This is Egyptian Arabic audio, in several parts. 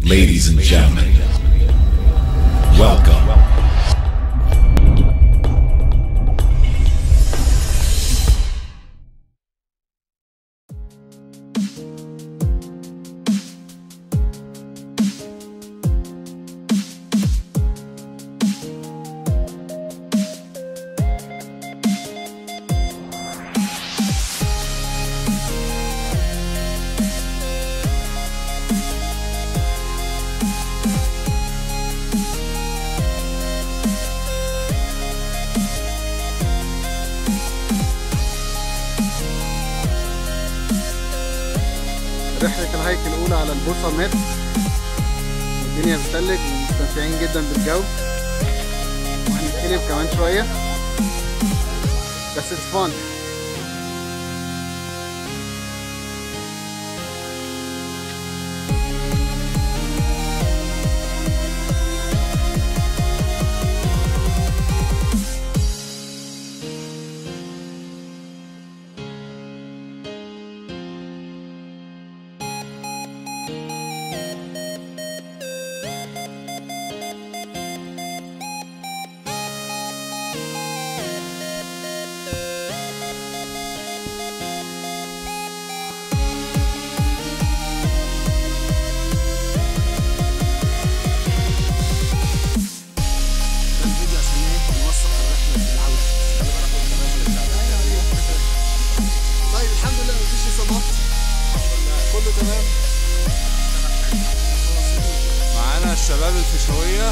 Ladies and gentlemen, welcome. رحلة الهايك الأولى على البوصة مات الدنيا بتتلج ومستمتعين جدا بالجو وهنتقلب كمان شوية بس it's fun الفيديو عشان ايه نوثق الرحله بالعوده طيب الحمد لله مفيش اصابات كله تمام معانا الشباب الفيشاوية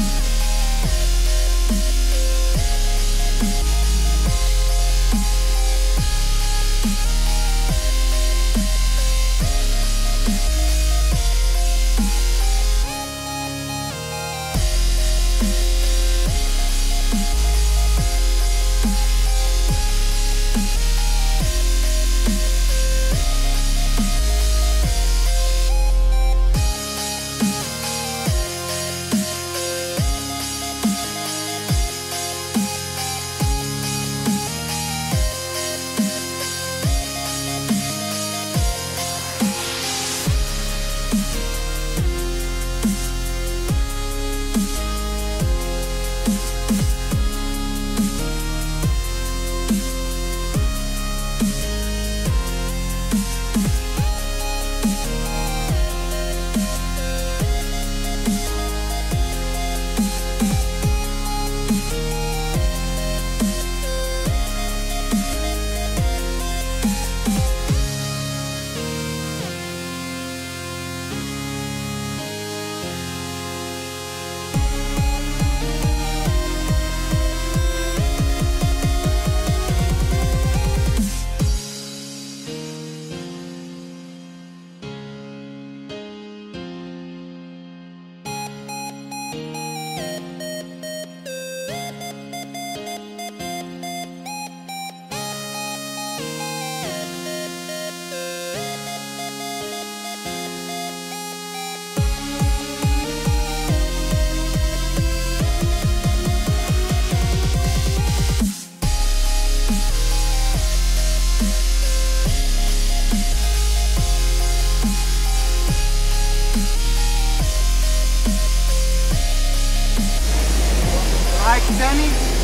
هايك تاني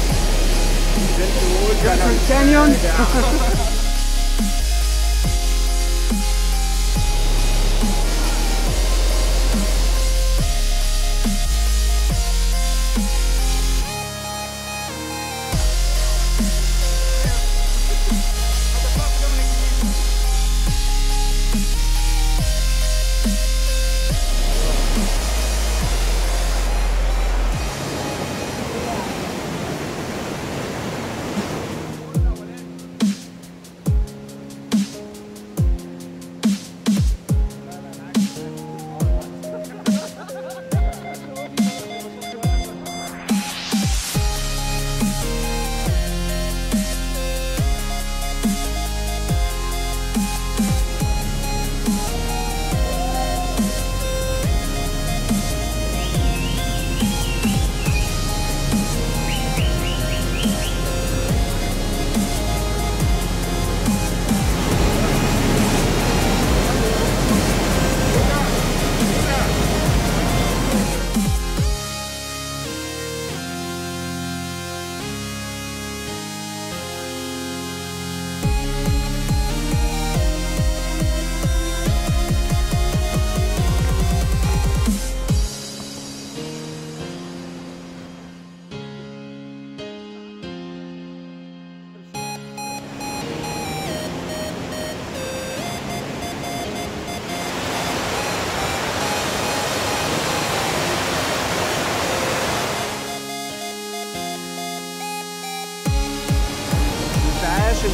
جنتل كانيون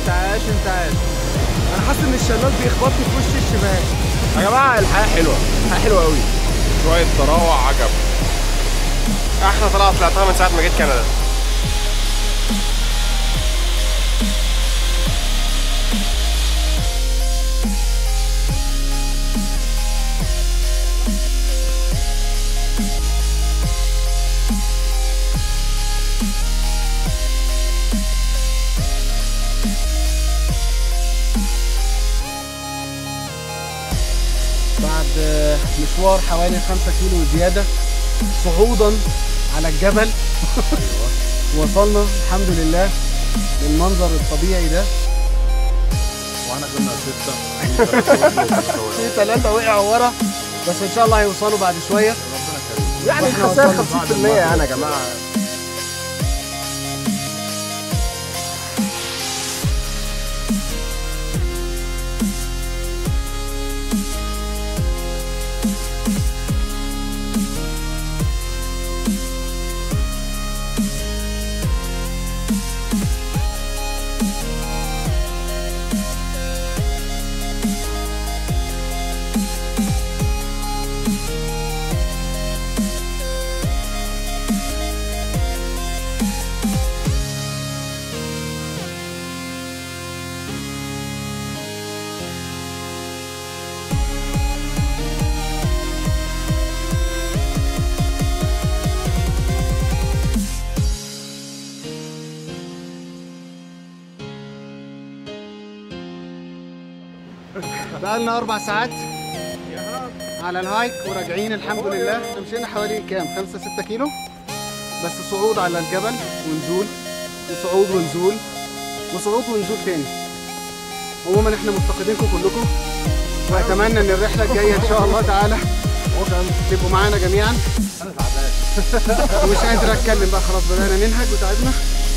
انتعاش انتعاش انا حاسس ان الشلال بيخبطني في وش الشمال يا جماعه الحياه حلوه الحياه حلوه قوي شويه تروع عجب احلى طلعه طلعتها من ساعه ما جيت كندا بعد مشوار حوالي 5 كيلو زيادة صعودا على الجبل وصلنا الحمد لله للمنظر الطبيعي ده واحنا كنا سته في ثلاثة وقعوا ورا بس ان شاء الله هيوصلوا بعد شوية يعني وإحنا الخسائر وصلنا 50% يعني يا جماعه بقالنا أربع ساعات على الهايك وراجعين الحمد لله احنا مشينا حوالي كام 5 6 كيلو بس صعود على الجبل ونزول وصعود ونزول وصعود ونزول تاني عموما احنا مفتقدينكم كلكم واتمنى ان الرحله الجايه ان شاء الله تعالى تبقوا معانا جميعا ومش قادر اتكلم بقى خلاص بدانا ننهج وتعبنا